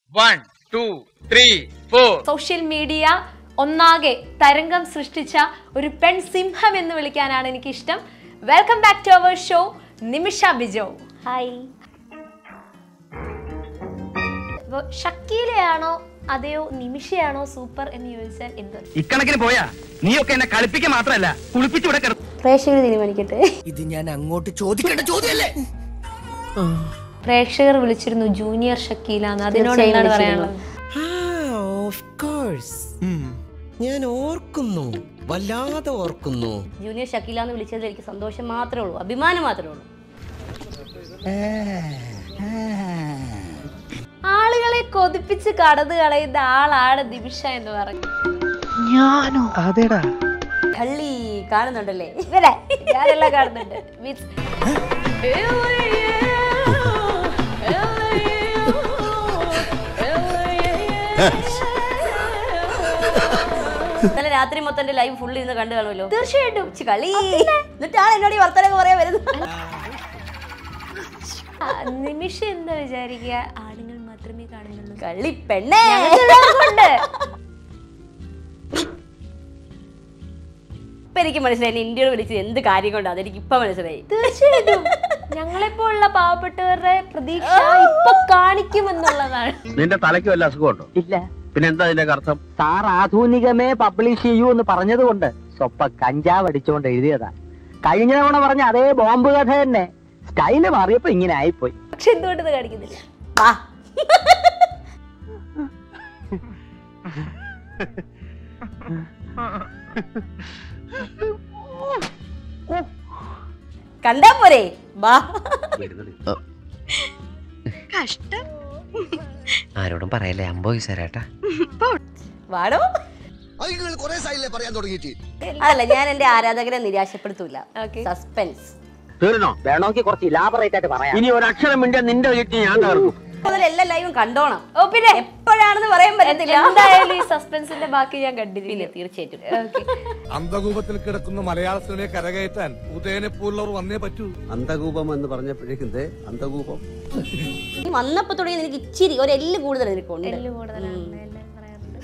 One two three four social media ഒന്നാകെ തരംഗം സൃഷ്ടിച്ച ഒരു പെൺ സിംഹം എന്ന് വിളിക്കാനാണ് എനിക്കിഷ്ടം welcome back to our show Nimisha Bijo hi അപ്പൊ ഷക്കീലയാണോ അതെയോ നിമിഷയാണോ സൂപ്പർ എന്ന് ചോദിച്ചാൽ എന്ത് ഇക്കണക്കിന് പോയാ നീയൊക്കെ എന്നെ കളിപ്പിക്കാൻ മാത്രല്ല കുളിപ്പിച്ചൂടെ കിടക്കും പ്രേക്ഷകർ തീരുമാനിക്കട്ടെ ഇത് ഞാൻ അങ്ങോട്ട് ചോദിക്കേണ്ട ചോദ്യമല്ലേ പ്രേക്ഷകർ വിളിച്ചിരുന്നു ജൂനിയർ ഷക്കീല എന്ന് അതിനോട് എന്താണ് പറയാനുള്ളത് ഓഫ് കോഴ്സ് ഞാൻ ഓർക്കുന്നു വല്ലാതെ ഓർക്കുന്നു ജൂനിയർ ഷക്കീല എന്ന് വിളിച്ചതിൽ എനിക്ക് സന്തോഷം മാത്രമേ ഉള്ളൂ അഭിമാനം മാത്രമേ ഉള്ളൂ ആളുകളെ കൊതിപ്പിച്ച് കടന്നു കളയുന്ന ആളാണ് നിമിഷ എന്ന് പറഞ്ഞു അതേടാ കള്ളി കാണുന്നുണ്ടല്ലേ ഇവരെ ഞാനെല്ലാം കാണുന്നുണ്ട് Means- ഇന്നലെ രാത്രി മൊത്തം എന്റെ ലൈവ് ഫുൾ ഇരുന്ന് കണ്ടു കാണുമല്ലോ തീർച്ചയായിട്ടും ഇച്ചി കളി എന്നിട്ടാണ് എന്നോട് ഈ വർത്തനൊക്കെ പറയാൻ വരുന്നത് ആ, നിമിഷ എന്താ വിചാരിക്കുക ആണുങ്ങൾ മാത്രമേ കാണുന്നുള്ളൂ കള്ളി പെണ്ണേ ഞങ്ങൾക്കുള്ളവർക്കുണ്ട്. ഇപ്പൊ എനിക്ക് മനസ്സിലായി എന്നെ ഇന്ത്യയോട് വിളിച്ചത് എന്ത് കാര്യം കൊണ്ടാണ് അതെനിക്ക് ഇപ്പൊ മനസ്സിലായി തീർച്ചയായിട്ടും ഞങ്ങളെപ്പോലുള്ള പാവപ്പെട്ടവരുടെ പ്രതീക്ഷ ഇപ്പൊ കാണിക്കുമെന്നുള്ളതാണ് നിന്റെ തലയ്ക്ക് വല്ല അസുഖമുണ്ടോ ഇല്ല പിന്നെ എന്താ അതിന്റെ അർത്ഥം സാർ ആധുനികമേ പബ്ലിഷ് ചെയ്യൂ എന്ന് പറഞ്ഞതുകൊണ്ട് സ്വപ്പ കഞ്ചാവ് അടിച്ചുകൊണ്ട് എഴുതിയതാ കഴിഞ്ഞ തവണ പറഞ്ഞ അതേ ബോംബ് കഥ തന്നെ സ്റ്റൈല് മാറിയപ്പോ ഇങ്ങനെ ആയിപ്പോയി പക്ഷെ എന്തുകൊണ്ട് ഇത് കാണിക്കുന്നില്ല വാ കണ്ടാ പോരെ വാ ആരോടും പറയല്ലേ അമ്പോയി സാരേട്ടാ വാടോ അത് നിങ്ങൾ കുറെ സൈഡിലെ പറയാൻ തുടങ്ങിയിട്ട് അതല്ല ഞാൻ എന്റെ ആരാധകരെ നിരാശപ്പെടുത്തൂല Okay. സസ്പെൻസ് തീർന്നോ വേണമെങ്കിൽ കുറച്ച് ഇലാബറേറ്റ് ആയിട്ട് പറയാം ഇനി ഒരു അക്ഷരം മിണ്ടിയ നിന്റെ വീട്ടിൽ ഞാൻ തകർക്കും മുതൽ എല്ലാ ലൈവും കണ്ടോണം ഓ പിന്നെ എപ്പോഴാണെന്ന് പറയാൻ പറ്റത്തില്ല എന്തായാലും ഈ സസ്പെൻസിന്റെ ബാക്കി ഞാൻ കണ്ടിരിക്കും പിന്നെ തീർച്ചയായിട്ടും ഓക്കെ അന്ധകൂപത്തിൽ കിടക്കുന്ന മലയാള സിനിമയെ കരകയറ്റാൻ ഉദയനെ പോലുള്ളവർ വന്നേ പറ്റൂ അന്ധകൂപം എന്ന് പറഞ്ഞപ്പോഴേക്കും ദേ അന്ധകൂപം നീ വന്നപ്പോ തുടങ്ങി നിനക്ക് ഇച്ചിരി ഒരു എല്ല് കൂടുതൽ നിനക്കുണ്ട് എല്ല് കൂടുതലാണ് എല്ലാം പറയാറുണ്ട്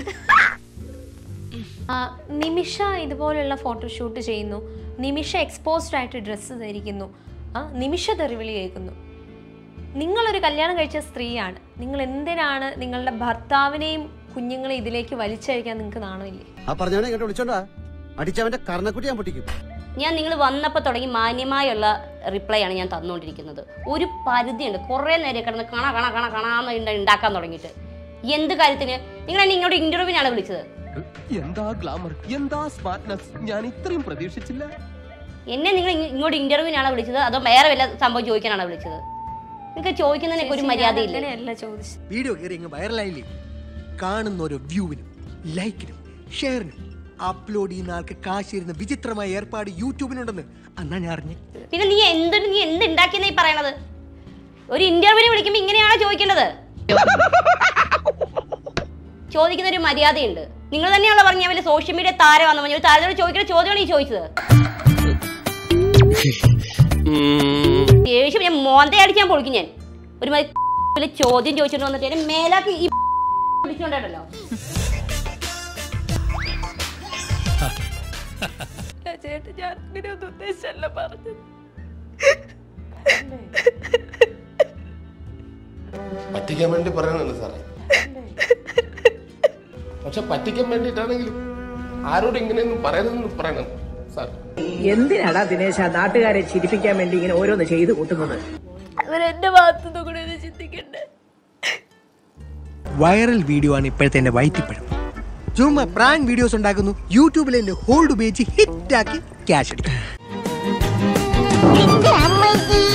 ആ, നിമിഷ ഇതുപോലുള്ള ഫോട്ടോഷൂട്ട് ചെയ്യുന്നു നിമിഷ എക്സ്പോസ്ഡ് ആയിട്ട് ഡ്രസ്സ് ധരിക്കുന്നു ആ നിമിഷ തെറിവിളി കേൾക്കുന്നു നിങ്ങളൊരു കല്യാണം കഴിച്ച സ്ത്രീയാണ് നിങ്ങൾ എന്തിനാണ് നിങ്ങളുടെ ഭർത്താവിനെയും കുഞ്ഞുങ്ങളെ ഇതിലേക്ക് വലിച്ചഴിക്കാൻ നിങ്ങൾക്ക് നാണമില്ലേ ആ പറഞ്ഞവനെ ഇങ്ങോട്ട് വിളിച്ചോണ്ടാ അടിച്ചവന്റെ കർണക്കുട്ടി ഞാൻ പൊട്ടിക്കും ഞാൻ നിങ്ങൾ വന്നപ്പോൾ തുടങ്ങി മാന്യമായുള്ള റിപ്ലൈ ആണ് ഞാൻ തന്നുകൊണ്ടിരിക്കുന്നത് ഒരു പരിധിയുണ്ട് കുറേ നേരം കിടന്ന് കണ കണ കണ കണാന്ന് ഇണ്ട- ഉണ്ടാക്കാൻ തുടങ്ങിയിട്ട് എന്ത് കാര്യത്തിന് നിങ്ങൾ എന്നെ ഇങ്ങോട്ട് ഇന്റർവ്യൂവിനാണ് വിളിച്ചത് എന്താ ഗ്ലാമർ എന്താ സ്മാർട്ട്നെസ് ഞാൻ ഇത്രയും പ്രതീക്ഷിച്ചില്ല എന്നെ നിങ്ങൾ ഇങ്ങ- ഇങ്ങോട്ട് ഇന്റർവ്യൂവിനാണ് വിളിച്ചത് അതോ വേറെ വല്ല സംഭവം ചോദിക്കാനാണ് വിളിച്ചത് നിങ്ങൾക്ക് ചോദിക്കുന്നതിനൊക്കെ ഒരു മര്യാദയില്ല അങ്ങനെയല്ല ചോദിച്ചത് വീഡിയോ കയറി ഇങ്ങ് വൈറലായില്ലേ കാണുന്ന ഓരോ വ്യൂവിനും ലൈക്കിനും ഷെയറിനും അപ്ലോഡ് ചെയ്യുന്ന ആൾക്ക് കാശ് തരുന്ന വിചിത്രമായ ഏർപ്പാട് യൂട്യൂബിനുണ്ടെന്ന് അന്നാ ഞാൻ അറിഞ്ഞു പിന്നെ നീ എന്തൊരു നീ എന്ത് ഉണ്ടാക്കിയെന്നാ ഈ പറയണത് ഒരു ഇന്റർവ്യൂവിന് വിളിക്കുമ്പോൾ ഇങ്ങനെയാണോ ചോദിക്കേണ്ടത് ചോദിക്കുന്ന ഒരു മര്യാദയുണ്ട് നിങ്ങൾ തന്നെയാണല്ലോ പറഞ്ഞ ഞാൻ വലിയ സോഷ്യൽ മീഡിയ താരമാണെന്ന് പറഞ്ഞു ഒരു താരത്തോട് ചോദിക്കുന്ന ചോദ്യമാണ് ഈ ചോദിച്ചത് ദേഷ്യം ഞാൻ മോന്തയടിച്ച് ഞാൻ പൊളിക്കും ഞാൻ ഒരു മാതിരി വലിയ ചോദ്യം ചോദിച്ചോണ്ട് വന്നിട്ട് എന്നെ മേലാക്കി ഈ പിടിച്ചോണ്ടല്ലോ ചേട്ടൻ ഞാൻ അങ്ങനെ ഒന്നും ഉദ്ദേശിച്ചല്ല പറഞ്ഞത് പറ്റിക്കാൻ വേണ്ടി പറയുന്നല്ല സാറേ പക്ഷെ പറ്റിക്കാൻ വേണ്ടിയിട്ടാണെങ്കിലും ആരോട് ഇങ്ങനെയൊന്നും പറയരുതെന്ന് പറയണം സാർ എന്തിനാടാ ദിനേശ നാട്ടുകാരെ ചിരിപ്പിക്കാൻ വേണ്ടി ഇങ്ങനെ ഓരോന്ന് ചെയ്തു കൂട്ടുന്നത് അവരെന്റെ ഭാഗത്തുനിന്ന് കൂടെ ഒന്ന് ചിന്തിക്കണ്ടേ വൈറൽ വീഡിയോ ആണ് ഇപ്പോഴത്തെ എന്റെ വൈറ്റിപ്പഴം ചുമ്മാ പ്രാങ്ക് വീഡിയോസ് ഉണ്ടാക്കുന്നു യൂട്യൂബിൽ എന്റെ ഹോൾഡ് ഉപയോഗിച്ച് ഹിറ്റാക്കി ക്യാഷ് എടുക്കും അമ്മയ്ക്ക്